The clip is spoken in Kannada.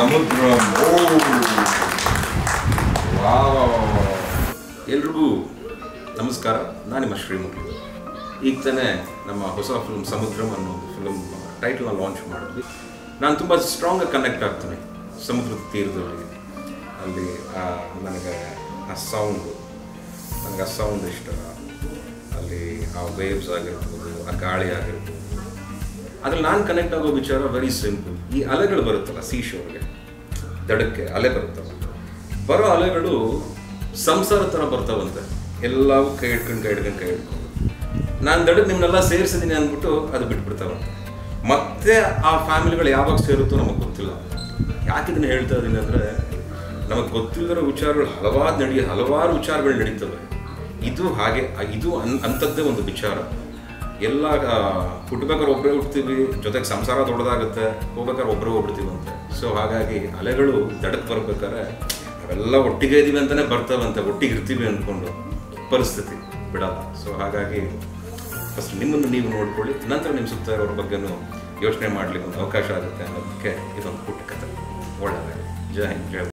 ಸಮುದ್ರ ಎಲ್ರಿಗೂ ನಮಸ್ಕಾರ ನಾನು ನಿಮ್ಮ ಶ್ರೀಮುಖಿ ಈಗ ತಾನೇ ನಮ್ಮ ಹೊಸ ಫಿಲ್ಮ್ ಸಮುದ್ರಂ ಅನ್ನೋ ಒಂದು ಫಿಲ್ಮ್ ಟೈಟಲ್ನ ಲಾಂಚ್ ಮಾಡಿದ್ವಿ ನಾನು ತುಂಬ ಸ್ಟ್ರಾಂಗಾಗಿ ಕನೆಕ್ಟ್ ಆಗ್ತೀನಿ ಸಮುದ್ರದ ತೀರದೊಳಗೆ ಅಲ್ಲಿ ಆ ನನಗೆ ಆ ಸೌಂಡು ನನಗೆ ಆ ಸೌಂಡ್ ಇಷ್ಟ ಅಲ್ಲಿ ಆ ವೇವ್ಸ್ ಆಗಿರ್ಬೋದು ಆ ಗಾಳಿ ಆಗಿರ್ಬೋದು ಅದ್ರಲ್ಲಿ ನಾನು ಕನೆಕ್ಟ್ ಆಗೋ ವಿಚಾರ ವೆರಿ ಸಿಂಪಲ್ ಈ ಅಲೆಗಳು ಬರುತ್ತಲ್ಲ ಸೀ ಶೋರ್ಗೆ ದಡಕ್ಕೆ ಅಲೆ ಬರುತ್ತಲ್ಲ ಬರೋ ಅಲೆಗಳು ಸಂಸಾರ ಥರ ಬರ್ತಾವಂತೆ ಎಲ್ಲವೂ ಕೈ ಹಿಡ್ಕೊಂಡು ಕೈ ಹಿಡ್ಕೊಂಡು ಕೈ ಹಿಡ್ಕೊಂಡು ನಾನು ದಡಕ್ಕೆ ನಿಮ್ಮನ್ನೆಲ್ಲ ಸೇರಿಸಿದ್ದೀನಿ ಅಂದ್ಬಿಟ್ಟು ಅದು ಬಿಟ್ಬಿಡ್ತಾವಂತೆ ಮತ್ತೆ ಆ ಫ್ಯಾಮಿಲಿಗಳು ಯಾವಾಗ ಸೇರುತ್ತೋ ನಮಗೆ ಗೊತ್ತಿಲ್ಲ ಯಾಕೆ ಇದನ್ನ ಹೇಳ್ತಾ ಇದ್ದೀನಿ ಅಂದರೆ ನಮಗೆ ಗೊತ್ತಿಲ್ಲದಿರೋ ವಿಚಾರಗಳು ಹಲವಾರು ನಡಿ ಹಲವಾರು ವಿಚಾರಗಳು ನಡೀತವೆ ಇದು ಹಾಗೆ ಇದು ಅನ್ ಅಂಥದ್ದೇ ಒಂದು ವಿಚಾರ ಎಲ್ಲ ಆ, ಹುಟ್ಬೇಕಾದ್ರೆ ಒಬ್ಬರೇ ಹುಟ್ತೀವಿ ಜೊತೆಗೆ ಸಂಸಾರ ದೊಡ್ಡದಾಗುತ್ತೆ ಹೋಗ್ಬೇಕಾದ್ರೆ ಒಬ್ಬರೇ ಹೋಗ್ಬಿಡ್ತೀವಂತೆ ಸೊ ಹಾಗಾಗಿ ಅಲೆಗಳು ದಡಕ್ಕೆ ಬರ್ಬೇಕಾದ್ರೆ ಅವೆಲ್ಲ ಒಟ್ಟಿಗೆ ಇದೀವಿ ಅಂತಲೇ ಬರ್ತಾವಂತೆ ಒಟ್ಟಿಗೆ ಇರ್ತೀವಿ ಅಂದ್ಕೊಂಡು ಪರಿಸ್ಥಿತಿ ಬಿಡಲ್ಲ ಸೊ ಹಾಗಾಗಿ ಫಸ್ಟ್ ನಿಮ್ಮನ್ನು ನೀವು ನೋಡ್ಕೊಳ್ಳಿ ನಂತರ ನಿಮ್ಮ ಸುತ್ತ ಇರೋರ ಬಗ್ಗೆನೂ ಯೋಚನೆ ಮಾಡಲಿಕ್ಕೆ ಒಂದು ಅವಕಾಶ ಆಗುತ್ತೆ ಅನ್ನೋದಕ್ಕೆ ಇದೊಂದು ಪುಟ್ಟ ಕಥೆ ಒಳ್ಳೆಯದಾಗಲಿ ಜೈ ಹಿಂದ್ ಜೈ